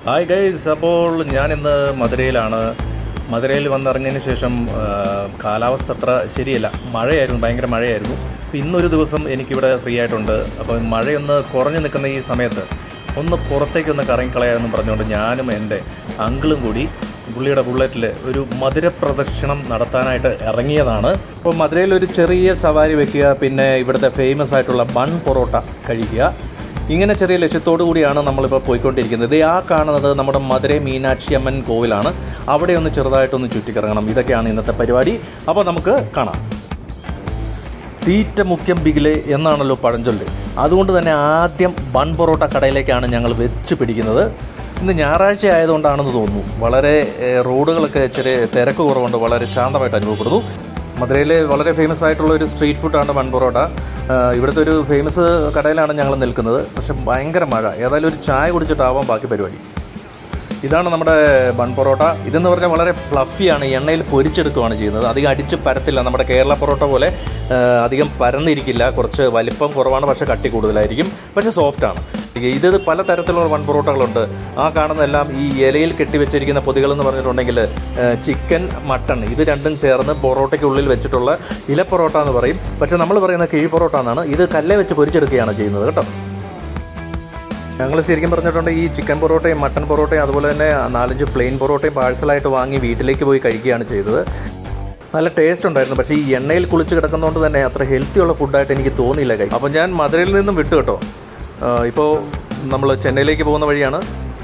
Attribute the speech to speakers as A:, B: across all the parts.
A: hi guys അപ്പോൾ ഞാനിന്ന് മധുരയിലാണ് മധുരയിൽ വന്നിറങ്ങിയതിന് ശേഷം ആ, കാലാവസ്ഥ അത്ര ശരിയല്ല മഴയായിരുന്നു ഭയങ്കര മഴയായിരുന്നു അപ്പോൾ ഇന്നൊരു ദിവസം എനിക്കിവിടെ ഫ്രീ ആയിട്ടുണ്ട് അപ്പോൾ മഴയൊന്ന് കുറഞ്ഞു നിൽക്കുന്ന ഈ സമയത്ത് ഒന്ന് പുറത്തേക്കൊന്ന് കറങ്ങിക്കളയാമെന്ന് പറഞ്ഞുകൊണ്ട് ഞാനും എൻ്റെ അങ്കിളും കൂടി പുള്ളിയുടെ ബുള്ളറ്റിൽ ഒരു മധുര പ്രദക്ഷിണം നടത്താനായിട്ട് ഇറങ്ങിയതാണ് അപ്പോൾ മധുരയിൽ ഒരു ചെറിയ സവാരി വെക്കുക പിന്നെ ഇവിടുത്തെ ഫേമസ് ആയിട്ടുള്ള ബൺ പൊറോട്ട കഴിക്കുക ഇങ്ങനെ ചെറിയ ലക്ഷ്യത്തോടു കൂടിയാണ് നമ്മളിപ്പോൾ പോയിക്കൊണ്ടിരിക്കുന്നത് ഇത് ആ കാണുന്നത് നമ്മുടെ മധുരൈ മീനാക്ഷി അമ്മൻ കോവിലാണ് അവിടെ ഒന്ന് ചെറുതായിട്ടൊന്ന് ചുറ്റിക്കറങ്ങണം ഇതൊക്കെയാണ് ഇന്നത്തെ പരിപാടി അപ്പോൾ നമുക്ക് കാണാം തീറ്റ മുഖ്യം ബിഗിലെ എന്നാണല്ലോ പഴഞ്ചൊല്ല് അതുകൊണ്ട് തന്നെ ആദ്യം ബൺ പൊറോട്ട കടയിലേക്കാണ് ഞങ്ങൾ വെച്ച് പിടിക്കുന്നത് ഇന്ന് ഞായറാഴ്ച ആയതുകൊണ്ടാണെന്ന് തോന്നുന്നു വളരെ ഏഹ്, റോഡുകളൊക്കെ ചെറിയ തിരക്ക് കുറവുണ്ട് വളരെ ശാന്തമായിട്ട് അനുഭവപ്പെടുന്നു മധുരയിലെ വളരെ ഫേമസ് ആയിട്ടുള്ള ഒരു സ്ട്രീറ്റ് ഫുഡാണ് ബൺ പൊറോട്ട ആഹ്, ഇവിടുത്തെ ഒരു ഫേമസ് കടയിലാണ് ഞങ്ങൾ നിൽക്കുന്നത് പക്ഷെ ഭയങ്കര മഴ ഏതായാലും ഒരു ചായ കുടിച്ചിട്ടാവാം ബാക്കി പരിപാടി ഇതാണ് നമ്മുടെ ബൺ പൊറോട്ട ഇതെന്ന് പറഞ്ഞാൽ വളരെ ഫ്ലഫിയാണ് എണ്ണയിൽ പൊരിച്ചെടുക്കുകയാണ് ചെയ്യുന്നത് അധികം അടിച്ച് പരത്തില്ല നമ്മുടെ കേരള പൊറോട്ട പോലെ ആ, അധികം പരന്നിരിക്കില്ല കുറച്ച് വലിപ്പം കുറവാണ് പക്ഷേ കട്ടി കൂടുതലായിരിക്കും പക്ഷേ സോഫ്റ്റാണ് ഇത് പല തരത്തിലുള്ള ബൺ പൊറോട്ടകളുണ്ട് ആ കാണുന്നതെല്ലാം ഈ ഇലയിൽ കെട്ടിവെച്ചിരിക്കുന്ന പൊതികൾ എന്ന് പറഞ്ഞിട്ടുണ്ടെങ്കിൽ ചിക്കൻ മട്ടൺ ഇത് രണ്ടും ചേർന്ന് പൊറോട്ടയ്ക്കുള്ളിൽ വെച്ചിട്ടുള്ള ഇല പൊറോട്ട എന്ന് പറയും പക്ഷേ നമ്മൾ പറയുന്ന കിഴി പൊറോട്ട എന്നാണ് ഇത് കല്ലേ വെച്ച് പൊരിച്ചെടുക്കുകയാണ് ചെയ്യുന്നത് കേട്ടോ ഞങ്ങൾ ശരിക്കും പറഞ്ഞിട്ടുണ്ട് ഈ ചിക്കൻ പൊറോട്ടയും മട്ടൻ പൊറോട്ടയും അതുപോലെ തന്നെ നാലഞ്ച് പ്ലെയിൻ പൊറോട്ടയും പാഴ്സലായിട്ട് വാങ്ങി വീട്ടിലേക്ക് പോയി കഴിക്കുകയാണ് ചെയ്തത് നല്ല ടേസ്റ്റ് ഉണ്ടായിരുന്നു പക്ഷേ ഈ എണ്ണയിൽ കുളിച്ച് കിടക്കുന്നതുകൊണ്ട് തന്നെ അത്ര ഹെൽത്തി ഉള്ള ഫുഡായിട്ട് എനിക്ക് തോന്നിയില്ല കൈ അപ്പോൾ ഞാൻ മധുരയിൽ നിന്നും വിട്ടു കേട്ടോ ഇപ്പോൾ നമ്മൾ ചെന്നൈയിലേക്ക് പോകുന്ന വഴിയാണ്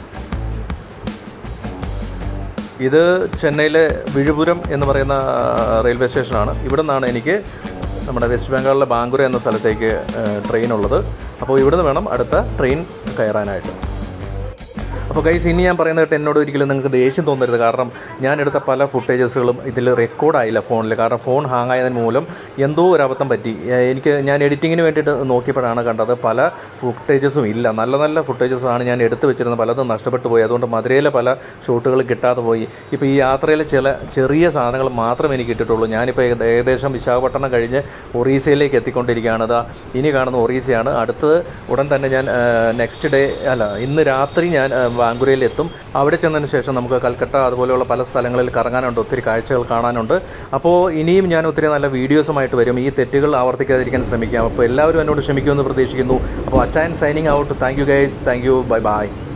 A: ഇത് ചെന്നൈയിലെ വിഴുപുരം എന്ന് പറയുന്ന ആ, റെയിൽവേ സ്റ്റേഷനാണ് ഇവിടെ നിന്നാണ് എനിക്ക് നമ്മുടെ വെസ്റ്റ് ബംഗാളിലെ ബാങ്കുര എന്ന സ്ഥലത്തേക്ക് ട്രെയിൻ ഉള്ളത് അപ്പോൾ ഇവിടുന്ന് വേണം അടുത്ത ട്രെയിൻ കയറാനായിട്ട് അപ്പോൾ ഗൈസ് ഇനി ഞാൻ പറയുന്നത് കേട്ട് എന്നോട് ഒരിക്കലും നിങ്ങൾക്ക് ദേഷ്യം തോന്നരുത് കാരണം ഞാൻ എടുത്ത പല ഫുട്ടേജസുകളും ഇതിൽ റെക്കോർഡായില്ല ഫോണിൽ കാരണം ഫോൺ ഹാങ് ആയതിന് മൂലം എന്തോ ഒരു അബദ്ധം പറ്റി ഏഹ് എനിക്ക് ഞാൻ എഡിറ്റിങ്ങിന് വേണ്ടിയിട്ട് നോക്കിയപ്പോഴാണ് കണ്ടത് പല ഫുട്ടേജസും ഇല്ല നല്ല നല്ല ഫുട്ടേജസ് ആണ് ഞാൻ എടുത്തു വെച്ചിരുന്നത് പലതും നഷ്ടപ്പെട്ടു പോയി അതുകൊണ്ട് മധുരയിലെ പല ഷൂട്ടുകൾ കിട്ടാതെ പോയി ഇപ്പോൾ ഈ യാത്രയിലെ ചില ചെറിയ സാധനങ്ങൾ മാത്രമേ എനിക്ക് കിട്ടിയിട്ടുള്ളൂ ഞാനിപ്പോൾ ഏക- ഏകദേശം വിശാഖപട്ടണം കഴിഞ്ഞ് ഒറീസയിലേക്ക് എത്തിക്കൊണ്ടിരിക്കുകയാണ് ഇതാ ഇനി കാണുന്ന ഒറീസയാണ് അടുത്തത് ഉടൻ തന്നെ ഞാൻ നെക്സ്റ്റ് ഡേ അല്ല ഇന്ന് രാത്രി ഞാൻ ആ, ബാങ്കുരയിൽ എത്തും അവിടെ ചെന്നതിന് ശേഷം നമുക്ക് കൽക്കട്ട അതുപോലെയുള്ള പല സ്ഥലങ്ങളിൽ കറങ്ങാനുണ്ട് ഒത്തിരി കാഴ്ചകൾ കാണാനുണ്ട് അപ്പോൾ ഇനിയും ഞാൻ ഒത്തിരി നല്ല വീഡിയോസുമായിട്ട് വരും ഈ തെറ്റുകൾ ആവർത്തിക്കാതിരിക്കാൻ ശ്രമിക്കാം അപ്പോൾ എല്ലാവരും എന്നോട് ക്ഷമിക്കുമെന്ന് പ്രതീക്ഷിക്കുന്നു അപ്പോൾ Achayan signing out thank you guys thank you bye by